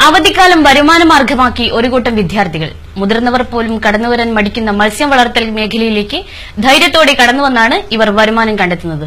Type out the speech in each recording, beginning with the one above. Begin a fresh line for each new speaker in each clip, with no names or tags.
അവധിക്കാലം വരുമാനമാർഗമാക്കി ഒരു കൂട്ടം വിദ്യാർത്ഥികൾ മുതിർന്നവർ പോലും കടന്നുവരാൻ മടിക്കുന്ന മത്സ്യം വളർത്തൽ മേഖലയിലേക്ക് ധൈര്യത്തോടെ കടന്നുവന്നാണ് ഇവർ വരുമാനം കണ്ടെത്തുന്നത്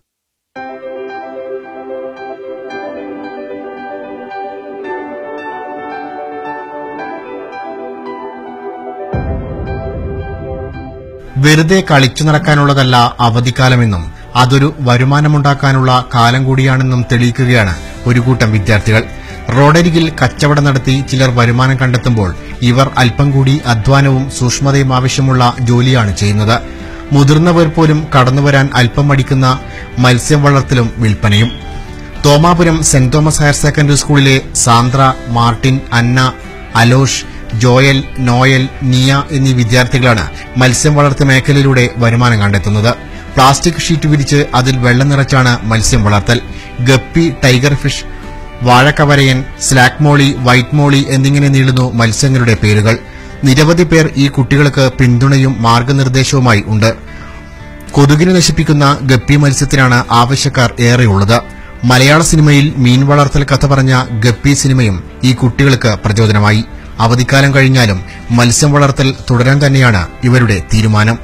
വെറുതെ കളിച്ചു നടക്കാനുള്ളതല്ല അവധിക്കാലമെന്നും അതൊരു വരുമാനമുണ്ടാക്കാനുള്ള കാലം കൂടിയാണെന്നും തെളിയിക്കുകയാണ് ഒരു കൂട്ടം വിദ്യാർത്ഥികൾ റോഡരികിൽ കച്ചവടം നടത്തി ചിലർ വരുമാനം കണ്ടെത്തുമ്പോൾ ഇവർ അല്പം കൂടി അധ്വാനവും സൂക്ഷ്മതയും ആവശ്യമുള്ള ജോലിയാണ് ചെയ്യുന്നത് മുതിർന്നവർ പോലും കടന്നുവരാൻ അല്പം മടിക്കുന്ന മത്സ്യം വളർത്തലും വിൽപ്പനയും Thomapuram Saint Thomas higher secondary സ്കൂളിലെ സാന്ദ്ര മാർട്ടിൻ അന്ന അലോഷ് ജോയൽ നോയൽ നിയ എന്നീ വിദ്യാർത്ഥികളാണ് മത്സ്യം വളർത്ത മേഖലയിലൂടെ വരുമാനം കണ്ടെത്തുന്നത് പ്ലാസ്റ്റിക് ഷീറ്റ് വിരിച്ച് അതിൽ വെള്ളം നിറച്ചാണ് മത്സ്യം വളർത്തൽ ഗപ്പി ടൈഗർ ഫിഷ് വാഴക്കവരയൻ സ്ലാക്ക് മോളി വൈറ്റ് മോളി എന്നിങ്ങനെ നീളുന്നു മത്സ്യങ്ങളുടെ പേരുകൾ നിരവധി പേർ ഈ കുട്ടികൾക്ക് പിന്തുണയും മാർഗനിർദ്ദേശവുമായി ഉണ്ട് കൊതുകിനെ നശിപ്പിക്കുന്ന ഗപ്പി മത്സ്യത്തിനാണ് ആവശ്യക്കാർ ഏറെയുള്ളത് മലയാള സിനിമയിൽ മീൻ വളർത്തൽ കഥ പറഞ്ഞ ഗപ്പി സിനിമയും ഈ കുട്ടികൾക്ക് പ്രചോദനമായി അവധിക്കാലം കഴിഞ്ഞാലും മത്സ്യം വളർത്തൽ തുടരാൻ തന്നെയാണ് ഇവരുടെ തീരുമാനം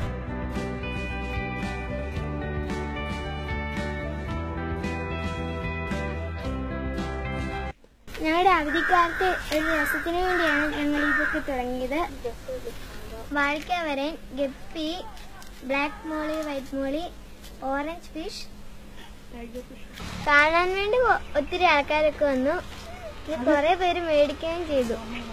ഞങ്ങളുടെ അവധിക്കാലത്ത് ഒരു രസത്തിന് വേണ്ടിയാണ് ഞങ്ങൾ ഇതൊക്കെ തുടങ്ങിയത് വാഴക്കവരൻ guppy black molly white molly orange fish കാണാൻ വേണ്ടി ഒ- ഒത്തിരി ആൾക്കാരൊക്കെ വന്നു ഇത് കുറെ പേര് മേടിക്കുകയും ചെയ്തു